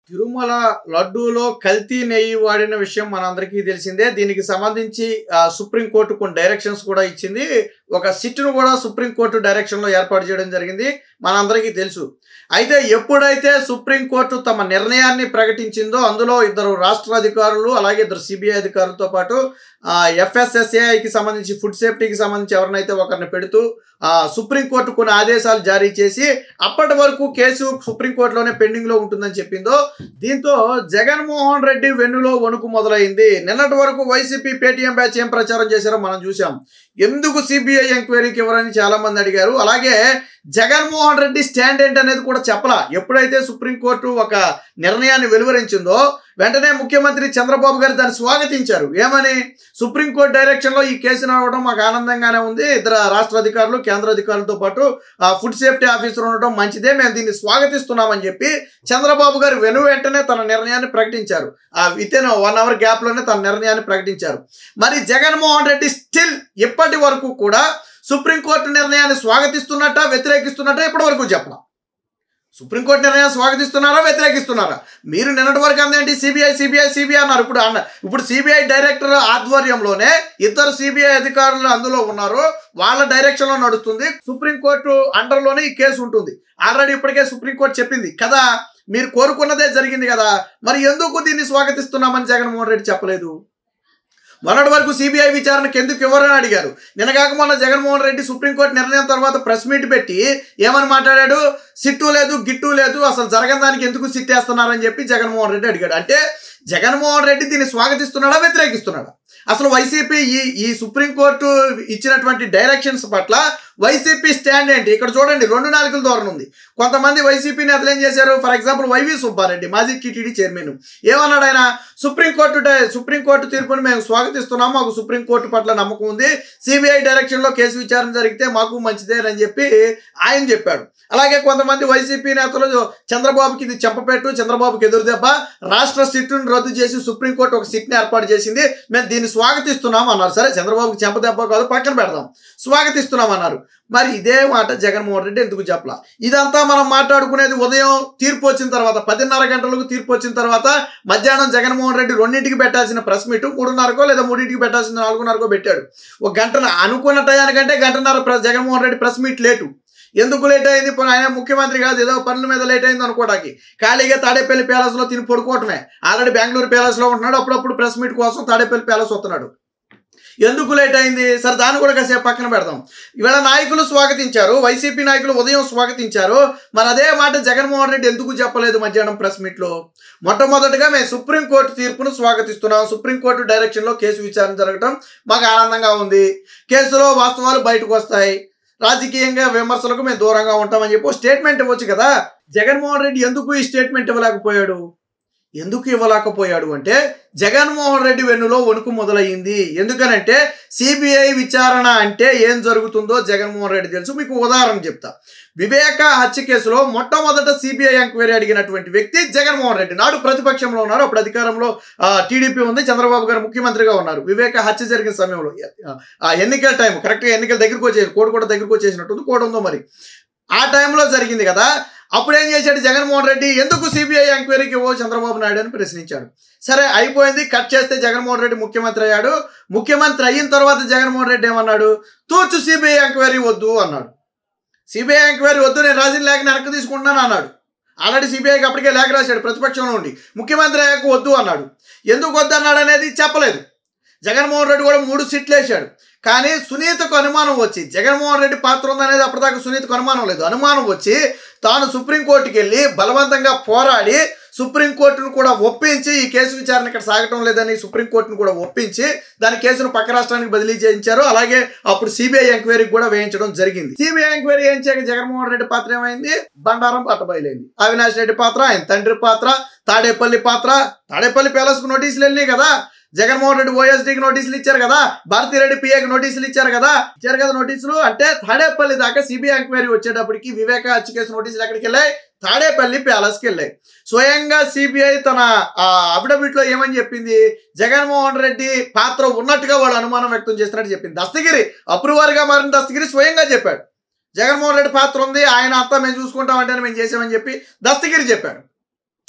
తిరుమల లడ్డూలో కల్తీ నెయ్యి వాడిన విషయం మనందరికీ తెలిసిందే దీనికి సంబంధించి ఆ, సుప్రీంకోర్టు కొన్ని డైరెక్షన్స్ కూడా ఇచ్చింది ఒక సిట్ను కూడా సుప్రీంకోర్టు డైరెక్షన్లో ఏర్పాటు చేయడం జరిగింది మనందరికీ తెలుసు అయితే ఎప్పుడైతే సుప్రీంకోర్టు తమ నిర్ణయాన్ని ప్రకటించిందో అందులో ఇద్దరు రాష్ట్ర అధికారులు అలాగే ఇద్దరు సిబిఐ అధికారులతో పాటు ఎఫ్ఎస్ఎస్ఏఐకి సంబంధించి ఫుడ్ సేఫ్టీకి సంబంధించి ఎవరినైతే ఒకరిని పెడుతూ ఆ, సుప్రీంకోర్టు కొన్ని ఆదేశాలు జారీ చేసి అప్పటి వరకు కేసు సుప్రీంకోర్టులోనే పెండింగ్లో ఉంటుందని చెప్పిందో దీంతో జగన్మోహన్ రెడ్డి వెన్నులో వణుకు మొదలైంది నిన్నటి వరకు వైసీపీ పేటీఎం బ్యాచ్ ఏం ప్రచారం చేశారో మనం చూసాం ఎందుకు సిబిఐ ఎంక్వైరీకి ఇవ్వరని చాలా మంది అడిగారు అలాగే జగన్మోహన్ రెడ్డి స్టాండ్ ఏంటి అనేది కూడా చెప్పలా ఎప్పుడైతే సుప్రీంకోర్టు ఒక నిర్ణయాన్ని వెలువరించిందో వెంటనే ముఖ్యమంత్రి చంద్రబాబు గారు దాన్ని స్వాగతించారు ఏమని సుప్రీంకోర్టు డైరెక్షన్లో ఈ కేసు రావడం మాకు ఆనందంగానే ఉంది ఇద్దరు రాష్ట్ర అధికారులు కేంద్ర అధికారులతో పాటు ఆ, ఫుడ్ సేఫ్టీ ఆఫీసర్ ఉండడం మంచిదే మేము దీన్ని స్వాగతిస్తున్నామని చెప్పి చంద్రబాబు గారు వెను వెంటనే తన నిర్ణయాన్ని ప్రకటించారు ఆ విత్ ఇన్ వన్ అవర్ గ్యాప్లోనే తన నిర్ణయాన్ని ప్రకటించారు మరి జగన్మోహన్ రెడ్డి స్టిల్ ఇప్పటి వరకు కూడా సుప్రీంకోర్టు నిర్ణయాన్ని స్వాగతిస్తున్నట్ట వ్యతిరేకిస్తున్నట్ట ఇప్పటి వరకు చెప్పడం సుప్రీంకోర్టు నిర్ణయాన్ని స్వాగతిస్తున్నారా వ్యతిరేకిస్తున్నారా మీరు నిన్నటి వరకు అందేంటి సిబిఐ సిబిఐ సిబిఐ అన్నారు ఇప్పుడు అన్న ఇప్పుడు సిబిఐ డైరెక్టర్ ఆధ్వర్యంలోనే ఇద్దరు సిబిఐ అధికారులు అందులో ఉన్నారు వాళ్ళ డైరెక్షన్లో నడుస్తుంది సుప్రీంకోర్టు అండర్లోనే ఈ కేసు ఉంటుంది ఆల్రెడీ ఇప్పటికే సుప్రీంకోర్టు చెప్పింది కదా మీరు కోరుకున్నదే జరిగింది కదా మరి ఎందుకు దీన్ని స్వాగతిస్తున్నామని జగన్మోహన్ రెడ్డి చెప్పలేదు మొన్నటి వరకు సిబిఐ విచారణకు ఎందుకు ఇవ్వరని అడిగారు నిన్నగాక మొన్న జగన్మోహన్ రెడ్డి సుప్రీంకోర్టు నిర్ణయం తర్వాత ప్రెస్ మీట్ పెట్టి ఏమని మాట్లాడాడు సిట్టు లేదు గిట్టు లేదు అసలు జరగని దానికి ఎందుకు సిట్ వేస్తున్నారని చెప్పి జగన్మోహన్ రెడ్డి అడిగాడు అంటే జగన్మోహన్ రెడ్డి దీన్ని స్వాగతిస్తున్నాడా వ్యతిరేకిస్తున్నాడా అసలు వైసీపీ ఈ ఈ సుప్రీంకోర్టు ఇచ్చినటువంటి డైరెక్షన్స్ పట్ల వైసీపీ స్టాండ్ ఏంటి ఇక్కడ చూడండి రెండు నాలుగుల ధోరణి ఉంది కొంతమంది వైసీపీ నేతలు ఏం చేశారు ఫర్ ఎగ్జాంపుల్ వైవి సుబ్బారెడ్డి మాజీ టీటీడీ చైర్మన్ ఏమన్నాడు ఆయన సుప్రీంకోర్టు డై- సుప్రీంకోర్టు తీర్పుని మేము స్వాగతిస్తున్నాము మాకు సుప్రీంకోర్టు పట్ల నమ్మకం ఉంది సిబిఐ డైరెక్షన్లో కేసు విచారణ జరిగితే మాకు మంచిదే అని చెప్పి ఆయన చెప్పాడు అలాగే కొంతమంది వైసీపీ నేతలు చంద్రబాబుకి ఇది చెంపపెట్టు చంద్రబాబుకి ఎదురు దెబ్బ రాష్ట్ర సిట్టును రద్దు చేసి సుప్రీంకోర్టు ఒక సిట్ని ఏర్పాటు చేసింది మేము దీన్ని స్వాగతిస్తున్నాం అన్నారు సరే చంద్రబాబుకి చెంప దెబ్బ కాదు పక్కన పెడదాం స్వాగతిస్తున్నాం అన్నారు మరి ఇదే మాట జగన్మోహన్ రెడ్డి ఎందుకు చెప్పలా ఇదంతా మనం మాట్లాడుకునేది ఉదయం తీర్పు వచ్చిన తర్వాత పదిన్నర గంటలకు తీర్పు వచ్చిన తర్వాత మధ్యాహ్నం జగన్మోహన్ రెడ్డి రెండింటికి పెట్టాల్సిన ప్రెస్ మీట్ మూడున్నరకో లేదా మూడింటికి పెట్టాల్సిన నాలుగున్నరకో పెట్టాడు ఒక గంట అనుకున్న టయానికంటే గంటన్నర press Jaganmohan Reddy press meet late ఎందుకు లేట్ అయింది పోనీ ఆయన ముఖ్యమంత్రి కాదు ఏదో పనుల మీద లేట్ అయింది అనుకోవడానికి ఖాళీగా తాడేపల్లి ప్యాలెస్లో తిని పడుకోవటమే ఆల్రెడీ బెంగళూరు ప్యాలెస్లో ఉంటున్నాడు అప్పుడప్పుడు ప్రెస్ మీట్ కోసం తాడేపల్లి ప్యాలెస్ వస్తున్నాడు ఎందుకు లేట్ అయింది సరే దాన్ని కూడా కాసేపు పక్కన పెడదాం ఇవాళ నాయకులు స్వాగతించారు వైసీపీ నాయకులు ఉదయం స్వాగతించారు మరి అదే మాట జగన్మోహన్ రెడ్డి ఎందుకు చెప్పలేదు మధ్యాహ్నం ప్రెస్ మీట్లో మొట్టమొదటిగా మేము సుప్రీంకోర్టు తీర్పును స్వాగతిస్తున్నాం సుప్రీంకోర్టు డైరెక్షన్లో కేసు విచారణ జరగడం మాకు ఆనందంగా ఉంది కేసులో వాస్తవాలు బయటకు వస్తాయి రాజకీయంగా విమర్శలకు మేము దూరంగా ఉంటామని చెప్పి స్టేట్మెంట్ ఇవ్వచ్చు కదా జగన్మోహన్ రెడ్డి ఎందుకు ఈ స్టేట్మెంట్ ఇవ్వలేకపోయాడు ఎందుకు ఇవ్వలేకపోయాడు అంటే జగన్మోహన్ రెడ్డి వెన్నులో వణుకు మొదలయ్యింది ఎందుకనంటే సిబిఐ విచారణ అంటే ఏం జరుగుతుందో జగన్మోహన్ రెడ్డి తెలుసు మీకు ఉదాహరణ చెప్తా వివేక హత్య కేసులో మొట్టమొదట సిబిఐ ఎంక్వైరీ అడిగినటువంటి వ్యక్తి జగన్మోహన్ రెడ్డి నాడు ప్రతిపక్షంలో ఉన్నారు అప్పుడు అధికారంలో టీడీపీ ఉంది చంద్రబాబు గారు ముఖ్యమంత్రిగా ఉన్నారు వివేక హత్య జరిగిన సమయంలో ఆ ఎన్నికల టైం కరెక్ట్గా ఎన్నికల దగ్గరకు వచ్చేది కోడి కూడా దగ్గరకు వచ్చేసినట్టుంది కోడి ఉందో మరి ఆ టైంలో జరిగింది కదా అప్పుడు ఏం చేశాడు జగన్మోహన్ రెడ్డి ఎందుకు సిబిఐ ఎంక్వైరీకి ఓ చంద్రబాబు నాయుడు అని ప్రశ్నించాడు సరే అయిపోయింది కట్ చేస్తే జగన్మోహన్ రెడ్డి ముఖ్యమంత్రి అయ్యాడు ముఖ్యమంత్రి అయిన తర్వాత జగన్మోహన్ రెడ్డి ఏమన్నాడు తూర్చు సిబిఐ ఎంక్వైరీ వద్దు అన్నాడు సిబిఐ ఎంక్వైరీ వద్దు నేను రాసిన లేఖ వెనక్కి తీసుకుంటున్నాను అన్నాడు ఆల్రెడీ సిబిఐకి అప్పటికే లేఖ రాశాడు ప్రతిపక్షంలో ఉండి ముఖ్యమంత్రి అయ్యాక వద్దు అన్నాడు ఎందుకు వద్దు అన్నాడు అనేది చెప్పలేదు జగన్మోహన్ రెడ్డి కూడా మూడు సీట్లు వేశాడు కానీ సునీతకు అనుమానం వచ్చి జగన్మోహన్ రెడ్డి పాత్ర ఉందనేది అప్పటిదాకా సునీతకు అనుమానం లేదు అనుమానం వచ్చి తాను సుప్రీంకోర్టుకి వెళ్ళి బలవంతంగా పోరాడి సుప్రీంకోర్టును కూడా ఒప్పించి ఈ కేసు విచారణ ఇక్కడ సాగటం లేదని సుప్రీంకోర్టును కూడా ఒప్పించి దాని కేసును పక్క రాష్ట్రానికి బదిలీ చేయించారు అలాగే అప్పుడు సిబిఐ ఎంక్వైరీకి కూడా వేయించడం జరిగింది సిబిఐ ఎంక్వైరీ వేయించాక జగన్మోహన్ రెడ్డి పాత్ర ఏమైంది బండారం పట్టబయలైంది అవినాష్ రెడ్డి పాత్ర ఆయన తండ్రి పాత్ర తాడేపల్లి పాత్ర తాడేపల్లి ప్యాలెస్కు నోటీసులు వెళ్ళినాయి కదా జగన్మోహన్ రెడ్డి ఓఎస్డీకి నోటీసులు ఇచ్చారు కదా భారతిరెడ్డి పిఏకి నోటీసులు ఇచ్చారు కదా ఇచ్చారు కదా నోటీసులు అంటే తాడేపల్లి దాకా సిబిఐ ఎంక్వైరీ వచ్చేటప్పటికి వివేక హత్య కేసు నోటీసులు ఎక్కడికి వెళ్ళాయి తాడేపల్లి ప్యాలెస్కి వెళ్ళాయి స్వయంగా సిబిఐ తన అఫిడవిట్ లో ఏమని చెప్పింది జగన్మోహన్ రెడ్డి పాత్ర ఉన్నట్టుగా వాళ్ళు అనుమానం వ్యక్తం చేస్తున్నట్టు చెప్పింది దస్తగిరి అప్రూవర్ గా మారిన దస్తగిరి స్వయంగా చెప్పాడు జగన్మోహన్ రెడ్డి పాత్ర ఉంది ఆయన అంతా మేము చూసుకుంటామంటే మేము చేసామని చెప్పి దస్తగిరి చెప్పాడు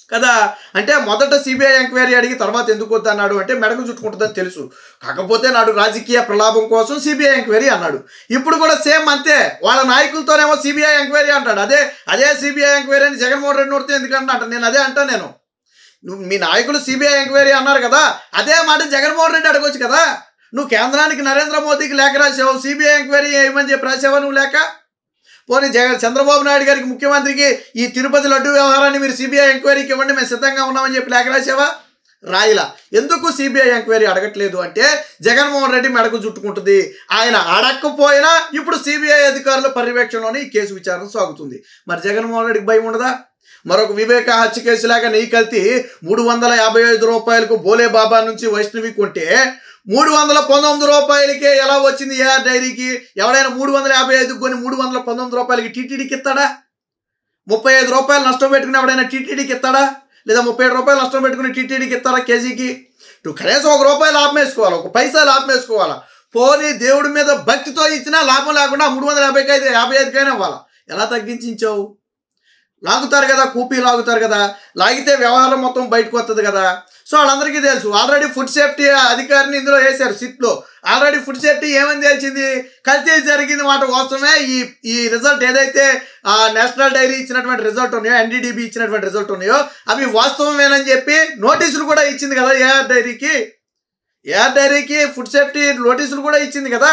కదా అంటే మొదట సిబిఐ ఎంక్వైరీ అడిగి తర్వాత ఎందుకు వద్దన్నాడు అంటే మెడకు చుట్టుకుంటుందని తెలుసు కాకపోతే నాడు రాజకీయ ప్రలాభం కోసం సిబిఐ ఎంక్వైరీ అన్నాడు ఇప్పుడు కూడా సేమ్ అంతే వాళ్ళ నాయకులతోనేమో సిబిఐ ఎంక్వైరీ అంటాడు అదే అదే సిబిఐ ఎంక్వైరీ అని జగన్మోహన్ రెడ్డి నోడితే ఎందుకంటే అంట నేను అదే అంటా నేను నువ్వు మీ నాయకులు సిబిఐ ఎంక్వైరీ అన్నారు కదా అదే మాట జగన్మోహన్ రెడ్డి అడగొచ్చు కదా నువ్వు కేంద్రానికి నరేంద్ర మోదీకి లేఖ రాసావు సిబిఐ ఎంక్వైరీ చేయమని చెప్పి రాసావా నువ్వు లేక పోనీ జగన్ చంద్రబాబు నాయుడు గారికి ముఖ్యమంత్రికి ఈ తిరుపతి లడ్డు వ్యవహారాన్ని మీరు సిబిఐ ఎంక్వైరీకి ఇవ్వండి మేము సిద్ధంగా ఉన్నామని చెప్పి లేఖ రాసావా రాయిలా ఎందుకు సిబిఐ ఎంక్వైరీ అడగట్లేదు అంటే జగన్మోహన్ రెడ్డి మెడకు చుట్టుకుంటుంది ఆయన అడగకపోయినా ఇప్పుడు సిబిఐ అధికారుల పర్యవేక్షణలోనే ఈ కేసు విచారణ సాగుతుంది మరి జగన్మోహన్ రెడ్డికి భయం ఉండదా మరొక వివేక హత్య కేసులాగా నెయ్యి కల్తీ మూడు వందల యాభై ఐదు రూపాయలకు బోలే బాబా నుంచి వైష్ణవి కొంటే మూడు వందల పంతొమ్మిది రూపాయలకే ఎలా వచ్చింది ఏఆర్ డైరీకి ఎవడైనా మూడు వందల యాభై ఐదుకి కొని మూడు వందల పంతొమ్మిది రూపాయలకి టీటీడీకి ఇస్తాడా ముప్పై ఐదు రూపాయలు నష్టం పెట్టుకుని ఎవడైనా టీటీడీకి ఇస్తాడా లేదా ముప్పై ఏడు రూపాయలు నష్టం పెట్టుకుని టీటీడీకి ఇస్తారా కేజీకి నువ్వు కనీసం ఒక రూపాయి లాభం వేసుకోవాలి ఒక పైసా లాభం వేసుకోవాలా పోనీ దేవుడి మీద భక్తితో ఇచ్చినా లాభం లేకుండా మూడు వందల యాభైకి అయితే యాభై ఐదుకైనా ఇవ్వాలా ఎలా తగ్గించావు లాగుతారు కదా కూపీ లాగుతారు కదా లాగితే వ్యవహారం మొత్తం బయటకు వస్తుంది కదా సో వాళ్ళందరికీ తెలుసు ఆల్రెడీ ఫుడ్ సేఫ్టీ అధికారిని ఇందులో వేశారు సిట్లో ఆల్రెడీ ఫుడ్ సేఫ్టీ ఏమని తెలిసింది కల్తీ జరిగింది మాట వాస్తవమే ఈ ఈ రిజల్ట్ ఏదైతే ఆ నేషనల్ డైరీ ఇచ్చినటువంటి రిజల్ట్ ఉన్నాయో ఎన్డీడీబీ ఇచ్చినటువంటి రిజల్ట్ ఉన్నాయో అవి వాస్తవమేనని చెప్పి నోటీసులు కూడా ఇచ్చింది కదా ఏఆర్ డైరీకి ఏఆర్ డైరీకి ఫుడ్ సేఫ్టీ నోటీసులు కూడా ఇచ్చింది కదా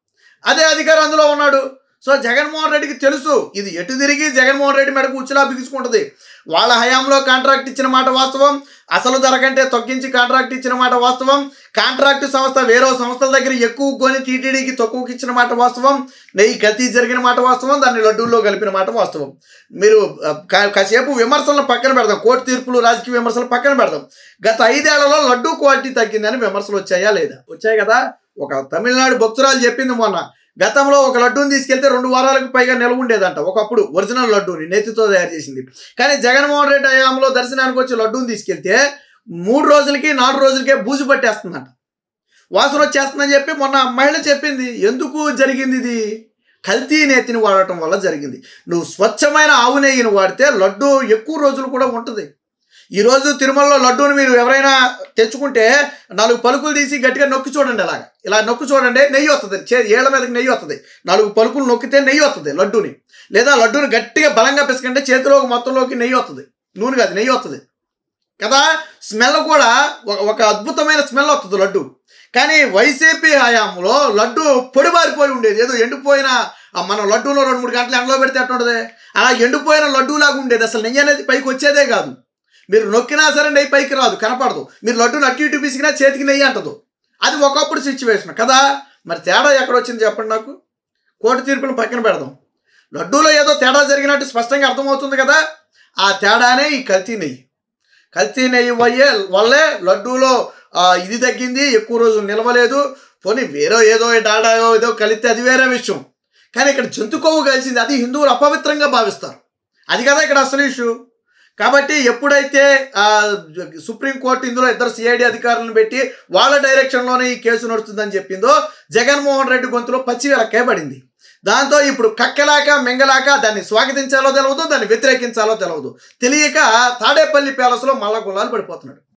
అదే అధికారి అందులో ఉన్నాడు సో జగన్మోహన్ రెడ్డికి తెలుసు ఇది ఎటు తిరిగి జగన్మోహన్ రెడ్డి మెడకు ఉచ్చులా బిగుసుకుంటుంది వాళ్ళ హయాంలో కాంట్రాక్ట్ ఇచ్చిన మాట వాస్తవం అసలు ధర కంటే తగ్గించి కాంట్రాక్ట్ ఇచ్చిన మాట వాస్తవం కాంట్రాక్ట్ సంస్థ వేరే సంస్థల దగ్గర ఎక్కువ కొని టీటీడీకి తక్కువకి ఇచ్చిన మాట వాస్తవం నెయ్యి కల్తీ జరిగిన మాట వాస్తవం దాన్ని లడ్డూల్లో కలిపిన మాట వాస్తవం మీరు ఆ, కా- కాసేపు విమర్శలను పక్కన పెడదాం కోర్టు తీర్పులు రాజకీయ విమర్శలు పక్కన పెడదాం గత ఐదేళ్లలో లడ్డూ క్వాలిటీ తగ్గిందని విమర్శలు వచ్చాయా లేదా వచ్చాయి కదా ఒక తమిళనాడు భక్తురాలు చెప్పింది మొన్న గతంలో ఒక లడ్డూని తీసుకెళ్తే రెండు వారాలకు పైగా నిల్వ ఉండేదంట ఒకప్పుడు ఒరిజినల్ లడ్డూని నెత్తితో తయారు చేసింది కానీ జగన్మోహన్ రెడ్డి హయాంలో దర్శనానికి వచ్చి లడ్డూని తీసుకెళ్తే మూడు రోజులకి నాలుగు రోజులకే బూజు పట్టేస్తుందంట వాసన వచ్చేస్తుందని చెప్పి మొన్న మహిళ చెప్పింది ఎందుకు జరిగింది ఇది కల్తీ నేతిని వాడటం వల్ల జరిగింది నువ్వు స్వచ్ఛమైన ఆవు నెయ్యిని వాడితే లడ్డు ఎక్కువ రోజులు కూడా ఉంటుంది ఈరోజు తిరుమలలో లడ్డూని మీరు ఎవరైనా తెచ్చుకుంటే నాలుగు పలుకులు తీసి గట్టిగా నొక్కి చూడండి అలాగ ఇలా నొక్కి చూడండి నెయ్యి వస్తుంది చే ఏళ్ల మీదకి నెయ్యి వస్తుంది నాలుగు పలుకులు నొక్కితే నెయ్యి వస్తుంది లడ్డూని లేదా లడ్డూని గట్టిగా బలంగా పిసుకంటే చేతిలోకి మొత్తంలోకి నెయ్యి వస్తుంది నూనె కాదు నెయ్యి వస్తుంది కదా స్మెల్ కూడా ఒక ఒక అద్భుతమైన స్మెల్ వస్తుంది లడ్డు కానీ వైసీపీ హయాంలో లడ్డు పొడిబారిపోయి ఉండేది ఏదో ఎండిపోయిన ఆ మనం లడ్డూలో రెండు మూడు గంటలు ఎండలో పెడితే ఎట్టుండదు అలా ఎండిపోయిన లడ్డూలాగా ఉండేది అసలు నెయ్యి అనేది పైకి వచ్చేదే కాదు మీరు నొక్కినా సరే నెయ్యి పైకి రాదు కనపడదు మీరు లడ్డూని అటు ఇటు పిసికినా చేతికి నెయ్యి అంటదు అది ఒకప్పుడు సిచ్యువేషన్ కదా మరి తేడా ఎక్కడ వచ్చింది చెప్పండి నాకు కోర్టు తీర్పును పక్కన పెడదాం లడ్డూలో ఏదో తేడా జరిగినట్టు స్పష్టంగా అర్థమవుతుంది కదా ఆ తేడానే ఈ కల్తీ నెయ్యి కల్తీ నెయ్యి వయ్యే వల్లే లడ్డూలో ఆ, ఇది తగ్గింది ఎక్కువ రోజులు నిలవలేదు పోనీ వేరే ఏదో డాడా ఏదో కలిస్తే అది వేరే విషయం కానీ ఇక్కడ జంతు కొవ్వు కలిసింది అది హిందువులు అపవిత్రంగా భావిస్తారు అది కదా ఇక్కడ అసలు ఇష్యూ కాబట్టి ఎప్పుడైతే ఆ, సుప్రీంకోర్టు ఇందులో ఇద్దరు సిఐడి అధికారులను పెట్టి వాళ్ళ డైరెక్షన్లోనే ఈ కేసు నడుస్తుందని చెప్పిందో జగన్మోహన్ రెడ్డి గొంతులో పచ్చి వెలక్కాయ పడింది దాంతో ఇప్పుడు కక్కలాక మెంగలాక దాన్ని స్వాగతించాలో తెలియదు దాన్ని వ్యతిరేకించాలో తెలియదు తెలియక తాడేపల్లి ప్యాలెస్లో మల్ల గుల్లాలు పడిపోతున్నాడు